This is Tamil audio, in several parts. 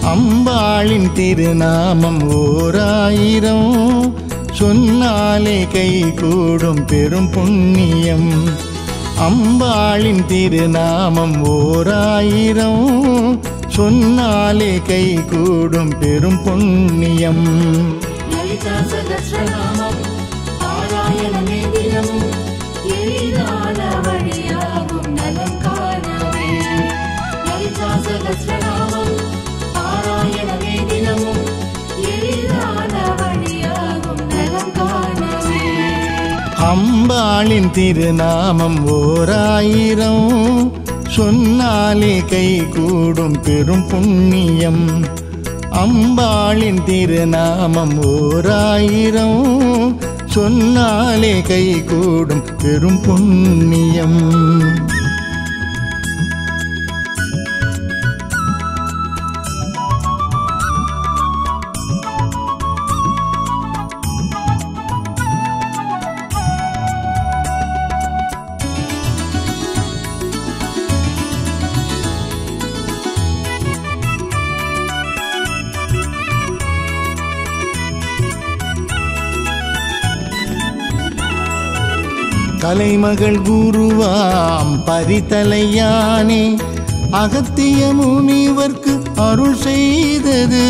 அம்பாளின் திருநாமம் ஓராயிரம் சொன்னாலே கை கூடும் பெரும் புண்ணியம் அம்பாளின் திருநாமம் ஓராயிரம் சொன்னாலே கை கூடும் பெரும் புண்ணியம் லலிதா சகஸ்ரநாமம் பாராயணமே தினமும் எளிதான வழியாகும் நலம் காணவே லலிதா சகஸ்ரநாமம் பாராயணமே தினமும் எளிதான வழியாகும் நலம் காணவே அம்பாளின் திருநாமம் ஓராயிரம் சொன்னாலே கை கூடும் பெரும் புண்ணியம் அம்பாளின் திருநாமம் ஓராயிரம் சொன்னாலே கை கூடும் பெரும் புண்ணியம் கலைமகள் குருவாம் பரிதலையானே அகத்திய முனிவர்க்கு அருள் செய்தது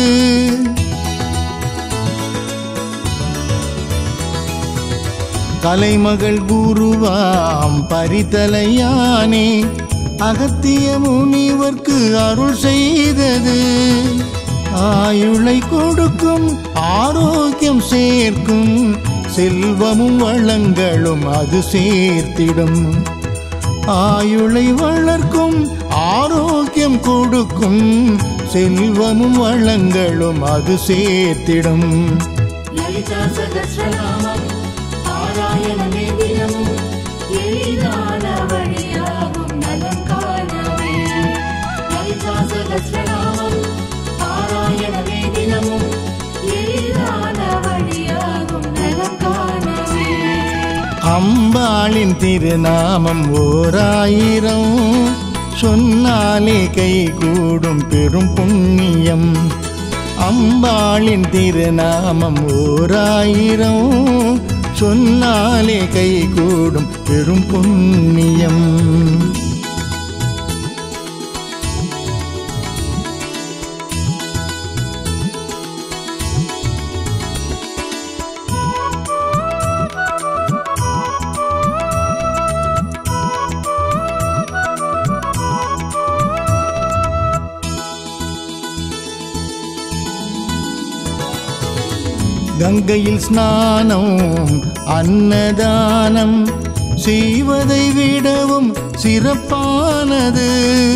கலைமகள் குருவாம் பரிதலையானே அகத்திய முனிவர்க்கு அருள் செய்தது ஆயுளை கொடுக்கும் ஆரோக்கியம் சேர்க்கும் செல்வமும் வளங்களும் அது சேர்த்திடும் ஆயுளை வளர்க்கும் ஆரோக்கியம் கொடுக்கும் செல்வமும் வளங்களும் அது சேர்த்திடும் லலிதா சகஸ்ரநாமம் பாராயணமே தினமும் எளிதான வழியாகும் நலம் காணவே லலிதா சகஸ்ரநாமம் பாராயணமே தினமும் எளிதான வழியாகும் நலம் காணவே அம்பாளின் திருநாமம் ஓராயிரம் சொன்னாலே கை கூடும் பெரும் புண்ணியம் அம்பாளின் திருநாமம் ஓராயிரம் சொன்னாலே கை கூடும் பெரும் புண்ணியம் கங்கையில் ஸ்நானம் அன்னதானம் செய்வதை விடவும் சிறப்பானது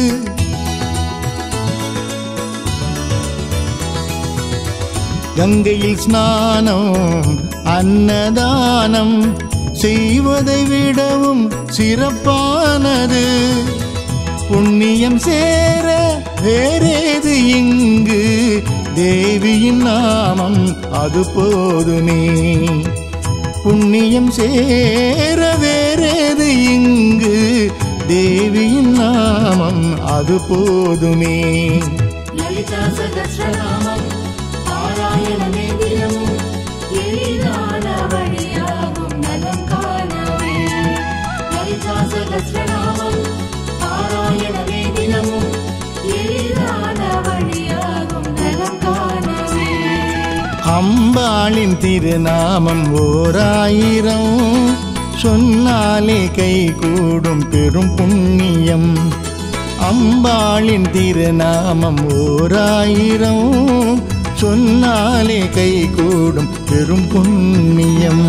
கங்கையில் ஸ்நானம் அன்னதானம் செய்வதை விடவும் சிறப்பானது புண்ணியம் சேர வேறேது இங்கு தேவியின் நாமம் அது போதுமே புண்ணியம் சேர வேறேது இங்கு தேவியின் நாமம் அது போதுமே லலிதா சகஸ்ரநாமம் பாராயணமே தினமும் எளிதான வழியாகும் நலம் காணவே லலிதா சகஸ்ரநாமம் பாராயணமே தினமும் எளிதான வழியாகும் நலம் காணவே அம்பாளின் திருநாமம் ஓராயிரம் சொன்னாலே கை கூடும் பெரும் புண்ணியம் அம்பாளின் திருநாமம் ஓராயிரம் சொன்னாலே கை கூடும் பெரும் புண்ணியம்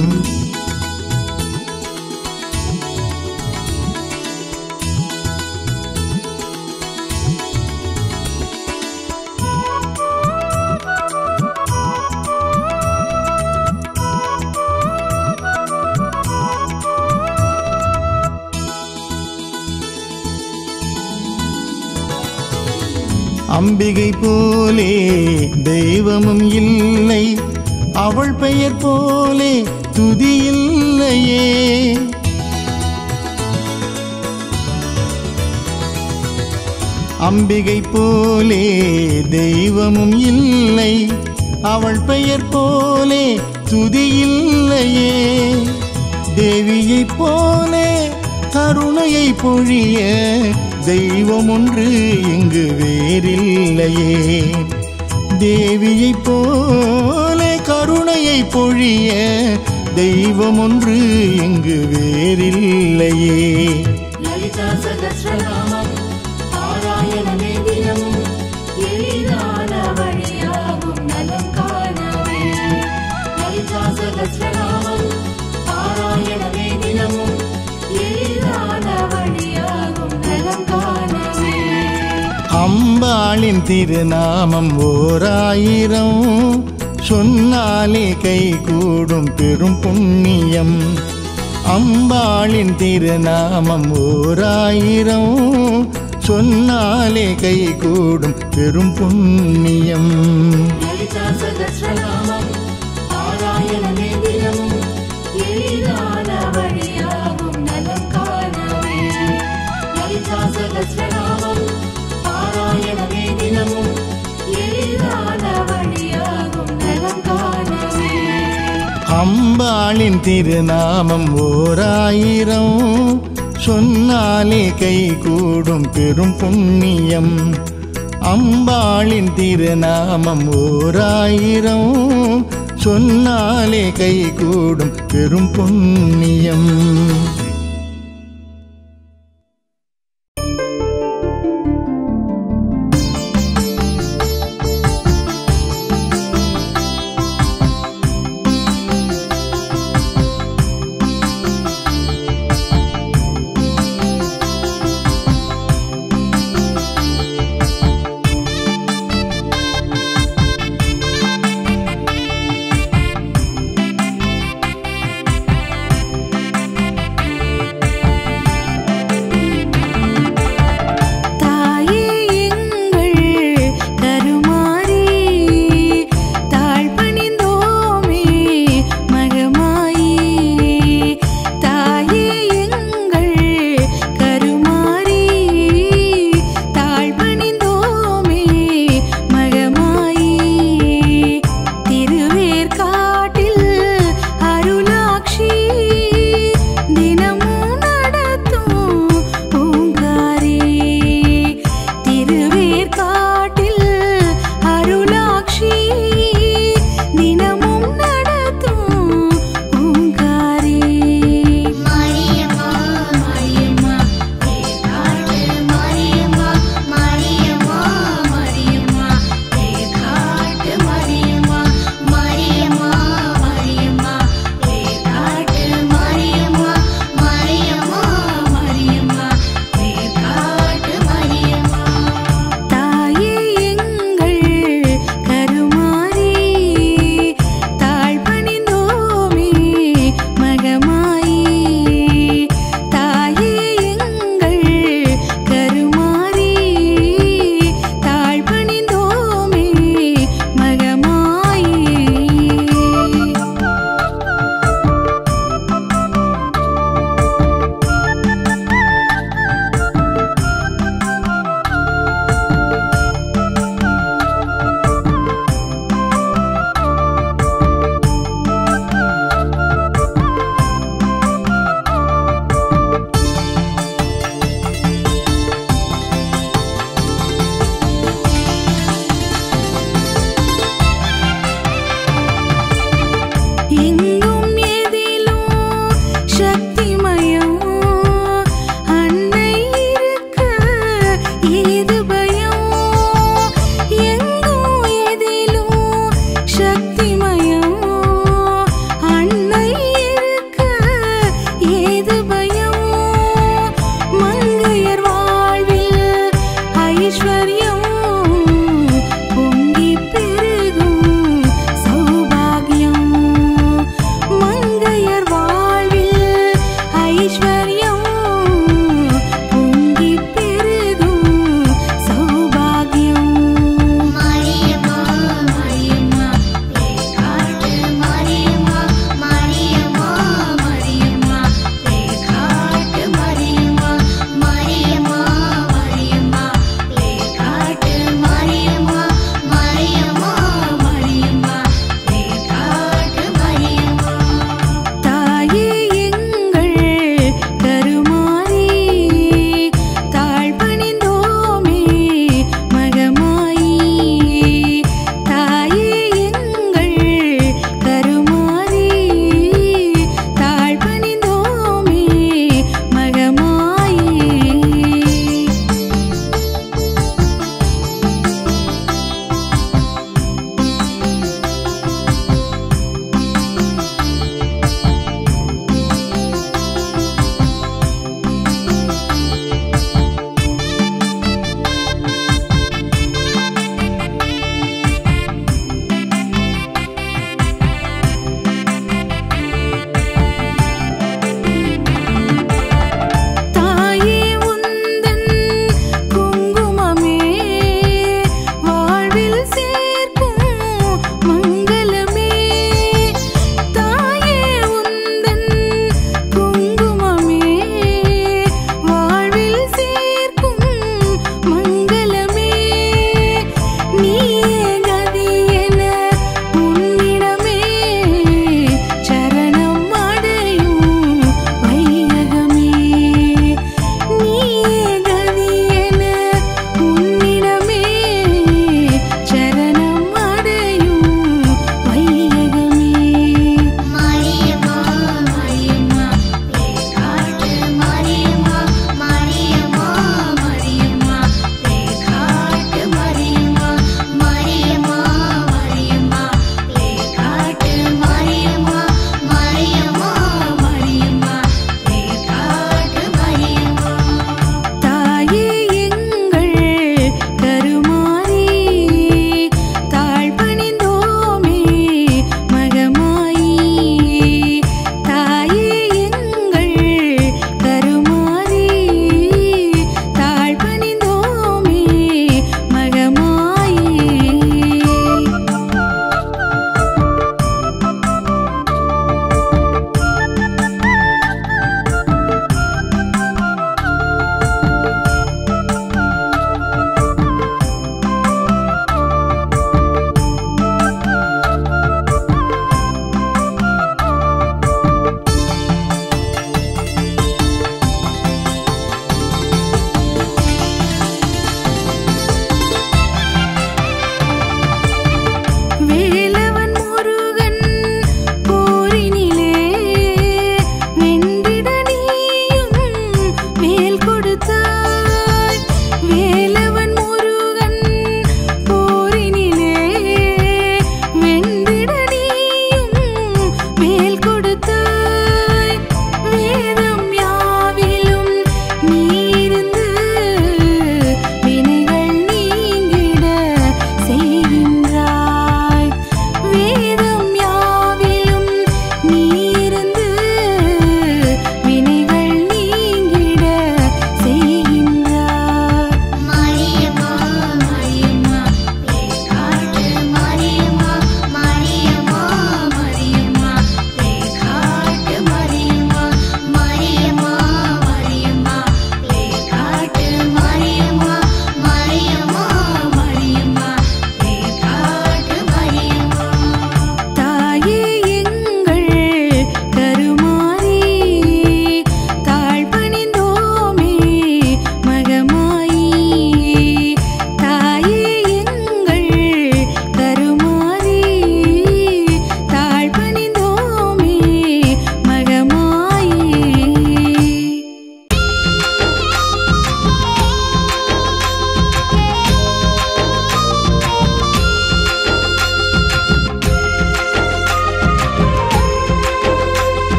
அம்பிகை போலே தெய்வமும் இல்லை அவள் பெயர் போலே துதி இல்லையே அம்பிகை போலே தெய்வமும் இல்லை அவள் பெயர் போலே துதி இல்லையே தேவியைப் போலே கருணையை பொழிய தெய்வம் ஒன்று இங்கு வேறில்லையே தேவியைப் போலே கருணையை பொழிய தெய்வம் ஒன்று இங்கு வேறில்லையே லலிதா சகஸ்ரநாமம் பாராயணமே தினமும் எளிதான வழியாகும் நலம் காணவே லலிதா சகஸ்ரநாமம் பாராயணமே தினமும் எளிதான வழியாகும் நலம் காணவே அம்பாளின் திருநாமம் ஓராயிரம் சொன்னாலே கை கூடும் பெரும் புண்ணியம் அம்பாளின் திருநாமம் ஓராயிரம் சொன்னாலே கை கூடும் பெரும் புண்ணியம் லலிதா சகஸ்ரநாமம் பாராயணமே தினமும் எளிதான வழியாகும் நலம் காணவே லலிதா சகஸ்ரநாமம் பாராயணமே தினமும் எளிதான வழியாகும் நலம் காணவே அம்பாளின் திருநாமம் ஓராயிரம் சொன்னாலே கை கூடும் பெரும் புண்ணியம் அம்பாளின் திருநாமம் ஓராயிரம் சொன்னாலே கை கூடும் பெரும் புண்ணியம்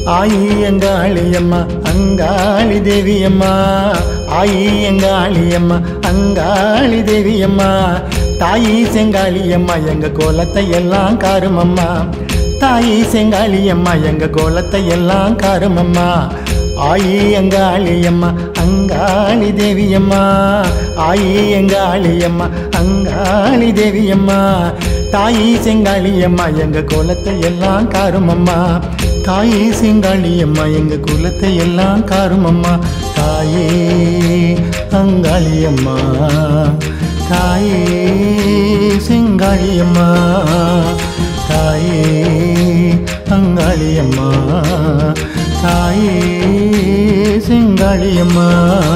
ஆயி எங்காளியம்மா அங்காளி தேவியம்மா ஆயி எங்காளியம்மா அங்காளி தேவியம்மா தாயி செங்காளியம்மா எங்க கோலத்தை எல்லாம் காருமம்மா தாயி செங்காளியம்மா எங்க கோலத்தை எல்லாம் காருமம்மா ஆயி எங்காளியம்மா அங்காளி தேவியம்மா ஆயி எங்காளியம்மா அங்காளி தேவியம்மா தாயி செங்காளியம்மா எங்க கோலத்தை எல்லாம் காருமம்மா தாயே செங்காளியம்மா எங்க குலத்தை எல்லாம் காருமம்மா தாயே அங்காளியம்மா தாயே செங்காளியம்மா தாயே அங்காளியம்மா தாயே செங்காளியம்மா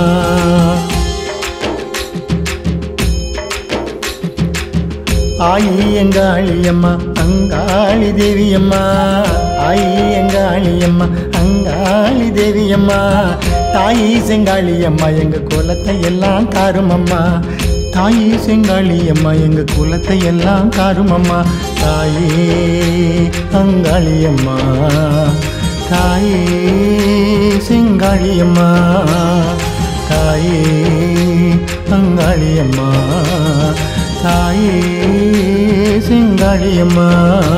ஆயி எங்காளியம்மா அங்காளி தேவியம்மா ஆயி எங்காளியம்மா அங்காளி தேவியம்மா தாயி செங்காளியம்மா எங்க குலத்தை எல்லாம் காருமம்மா தாயி செங்காளியம்மா எங்க குலத்தை எல்லாம் காருமம்மா தாயே அங்காளியம்மா தாயே செங்காளியம்மா தாயே அங்காளியம்மா தாயே செங்காளியம்மா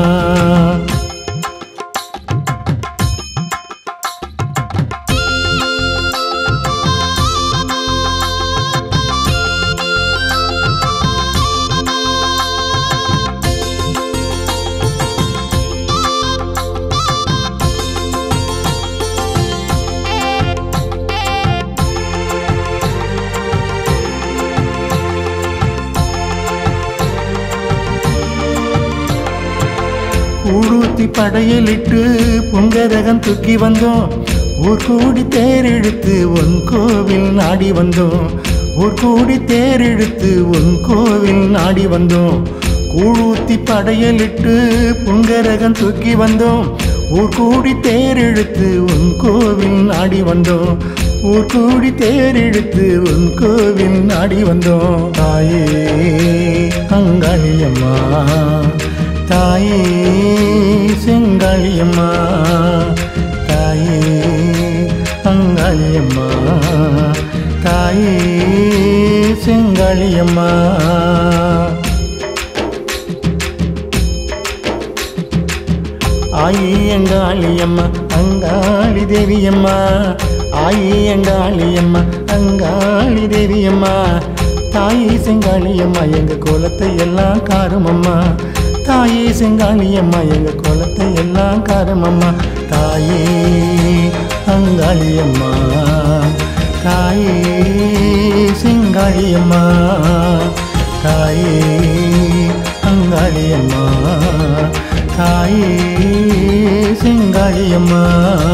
ஊடுத்தி படையலிட்டு பொங்கரகம் தூக்கி வந்தோம் ஊர் கூடி தேரெழுத்து உன் கோவில் நாடி வந்தோம் ஊர் கூடி தேரெழுத்து உன் கோவில் நாடி வந்தோம் கூழூத்தி படையலிட்டு பொங்கரகம் தூக்கி வந்தோம் ஊர் கூடி தேரெழுத்து உன் கோவில் நாடி வந்தோம் ஊர் கூடி தேரெழுத்து உன் கோவில் நாடி வந்தோம் தாயே அங்காளியம்மா தாயே செங்காளியம்மா தாயே அங்காளியம்மா தாயே செங்காளியம்மா ஆயி எங்காளியம்மா அங்காளி தேவியம்மா ஆயி எங்காளியம்மா அங்காளி தேவியம்மா தாயே செங்காளியம்மா எங்க கோலத்தை எல்லாம் காருமம்மா தாயே செங்காளியம்மா எங்க கோலத்தை எல்லாம் காருமம்மா தாயே அங்காளியம்மா தாயே செங்காளியம்மா தாயே அங்காளியம்மா தாயே செங்காளியம்மா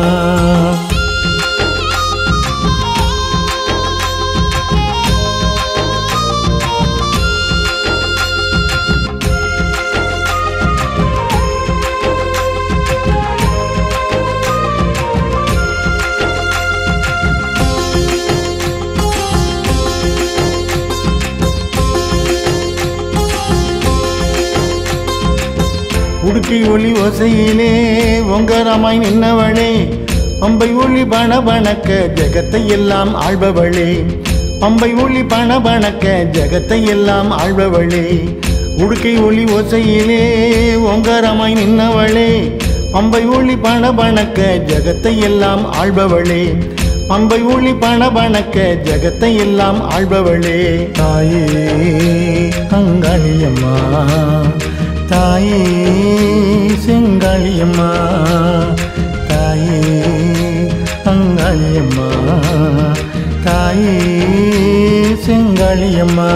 உடுக்கி ஒளி ஓசையிலே ஒங்கரமாய் நின்னவளே பம்பை ஒளி பணபணக்க ஜெகத்தை எல்லாம் ஆள்பவளே பம்பை ஒளி பணபணக்க ஜெகத்தை எல்லாம் ஆள்பவளே உடுக்கை ஒளி ஓசையிலே ஒங்கரமாய் நின்னவளே பம்பை ஒளி பணபணக்க ஜெகத்தை எல்லாம் ஆள்பவளே பம்பை ஒளி பணபணக்க ஜெகத்தை எல்லாம் ஆள்பவளே தாயே அங்காளியம்மா தாயே செங்காளியம்மா தாயே அங்காளியம்மா தாயே செங்காளியம்மா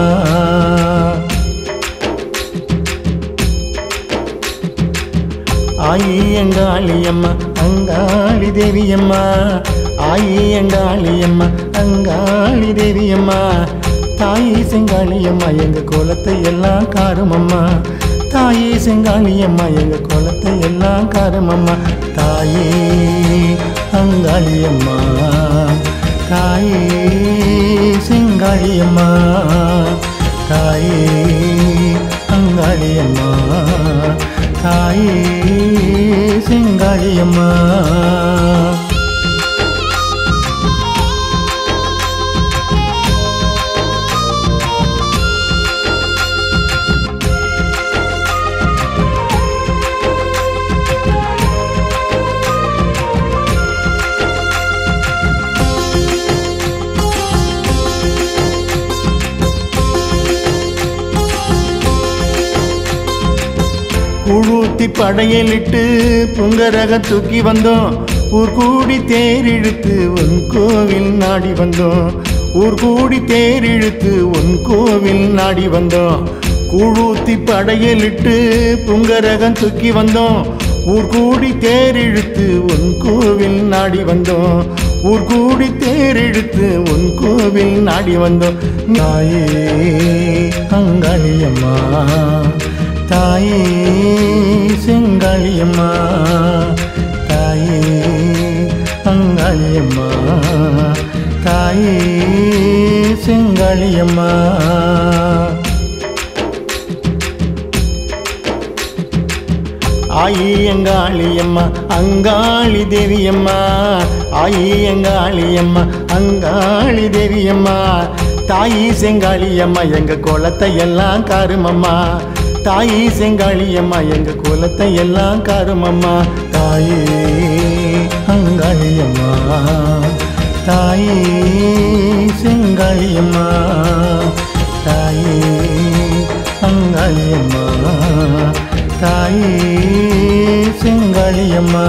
ஆயி எங்காளியம்மா அங்காளி தேவியம்மா ஆயி எங்காளியம்மா அங்காளி தேவியம்மா தாயே செங்காளியம்மா எங்க கோலத்தை எல்லாம் காருமம்மா தாயே செங்காளியம்மா எங்க கோலத்தை எல்லாம் காருமம்மா தாயே அங்காளியம்மா தாயே செங்காளியம்மா தாயே அங்காளியம்மா தாயே செங்காளியம்மா குழூத்தி படையலிட்டு புங்கரக தூக்கி வந்தோம் ஊர் கூடி தேர் இழுத்து உன் கோவில் நாடி வந்தோம் ஊர் கூடி தேர் இழுத்து உன் கோவில் நாடி வந்தோம் குழூத்தி படையலிட்டு புங்கரகம் தூக்கி வந்தோம் ஊர் கூடி தேர் இழுத்து உன் கோவில் நாடி வந்தோம் ஊர் கூடி தேர் இழுத்து உன் கோவில் நாடி வந்தோம் நாயே அங்காளியம்மா தாயே செங்காளியம்மா தாயே அங்காளியம்மா தாயே செங்காளியம்மா ஆயி அங்காளியம்மா அங்காளி தேவியம்மா ஆயி அங்காளியம்மா அங்காளி தேவியம்மா தாயி செங்காளியம்மா எங்க குளத்தை எல்லாம் காருமம்மா தாயி செங்காளியம்மா எங்க குலத்தை எல்லாம் காருமம்மா தாயே அங்காளியம்மா தாயே செங்காளியம்மா தாயே அங்காளியம்மா தாயே செங்காளியம்மா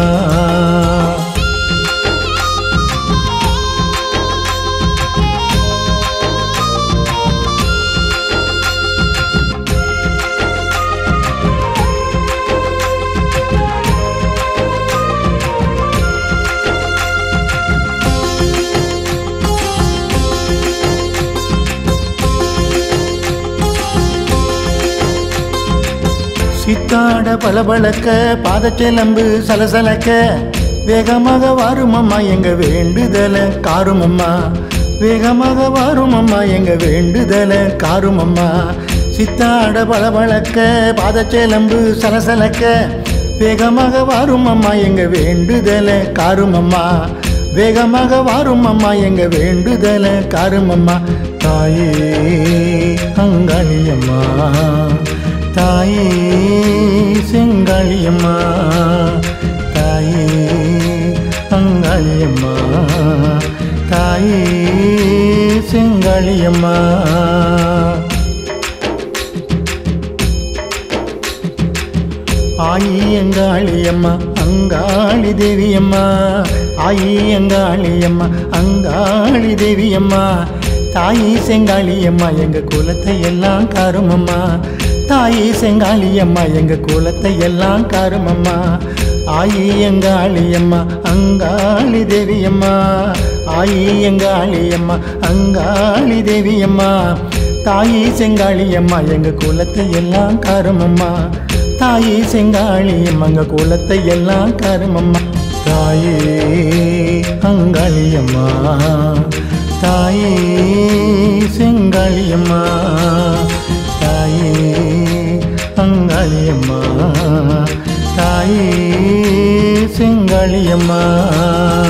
சித்தாட பளபளக்க பாதச்செலம்பு சலசலக்க வேகமாக வாருமம்மா எங்க வேண்டுதல காருமம்மா வேகமாக வாருமம்மா எங்க வேண்டுதல காருமம்மா சித்தாட பளபளக்க பாதச்செலம்பு சலசலக்க வேகமாக வாருமம்மா எங்க வேண்டுதல காருமம்மா வேகமாக வாருமம்மா எங்க வேண்டுதல காருமம்மா தாயே அங்காளியம்மா தாயே செங்காளியம்மா தாயே அங்காளியம்மா தாயே செங்காளியம்மா ஆயி அங்காளியம்மா அங்காளி தேவியம்மா ஆயி அங்காளியம்மா அங்காளி தேவியம்மா தாயி செங்காளியம்மா எங்க குலத்தை எல்லாம் காருமம்மா தாயி செங்காளியம்மா எங்க குலத்தை எல்லாம் காருமம்மா ஆயி எங்காளியம்மா அங்காளி தேவியம்மா ஆயி எங்காளியம்மா அங்காளி தேவியம்மா தாயி செங்காளியம்மா எங்க குலத்தை எல்லாம் காருமம்மா தாயே செங்காளியம்மா எங்க குலத்தை எல்லாம் காருமம்மா தாயே அங்காளியம்மா தாயே செங்காளியம்மா தாயே அங்காளியம்மா தாயே செங்காளியம்மா